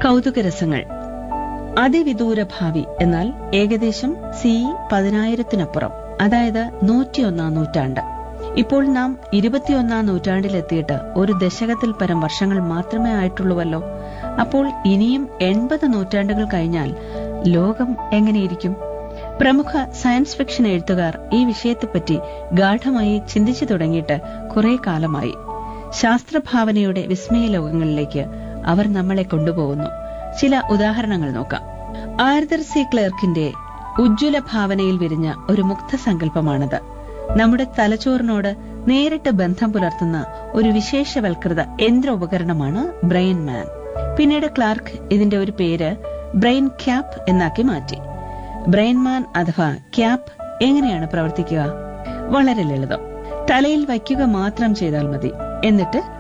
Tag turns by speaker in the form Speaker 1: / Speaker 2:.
Speaker 1: കൗതുകരസങ്ങൾ അതിവിദൂര ഭാവി എന്നാൽ ഏകദേശം സി പതിനായിരത്തിനപ്പുറം അതായത് നൂറ്റിയൊന്നാം നൂറ്റാണ്ട് ഇപ്പോൾ നാം ഇരുപത്തിയൊന്നാം നൂറ്റാണ്ടിലെത്തിയിട്ട് ഒരു ദശകത്തിൽ പരം വർഷങ്ങൾ മാത്രമേ ആയിട്ടുള്ളൂവല്ലോ അപ്പോൾ ഇനിയും എൺപത് നൂറ്റാണ്ടുകൾ കഴിഞ്ഞാൽ ലോകം എങ്ങനെയിരിക്കും പ്രമുഖ സയൻസ് ഫിക്ഷൻ എഴുത്തുകാർ ഈ വിഷയത്തെപ്പറ്റി ഗാഠമായി ചിന്തിച്ചു തുടങ്ങിയിട്ട് കുറെ കാലമായി ശാസ്ത്രഭാവനയുടെ വിസ്മയ ലോകങ്ങളിലേക്ക് അവർ നമ്മളെ കൊണ്ടുപോകുന്നു ചില ഉദാഹരണങ്ങൾ നോക്കാം ആർദർ സി ക്ലർക്കിന്റെ ഉജ്ജ്വല ഭാവനയിൽ വിരിഞ്ഞ ഒരു മുക്തസങ്കല്പമാണത് നമ്മുടെ തലച്ചോറിനോട് നേരിട്ട് ബന്ധം പുലർത്തുന്ന ഒരു വിശേഷവൽകൃത യന്ത്ര ഉപകരണമാണ് ബ്രെയിൻ മാൻ പിന്നീട് ക്ലാർക്ക് ഇതിന്റെ ഒരു പേര് ബ്രെയിൻ ക്യാപ്പ് എന്നാക്കി മാറ്റി ബ്രെയിൻ മാൻ അഥവാ ക്യാപ്പ് എങ്ങനെയാണ് പ്രവർത്തിക്കുക വളരെ ലളിതം തലയിൽ വയ്ക്കുക മാത്രം ചെയ്താൽ മതി എന്നിട്ട്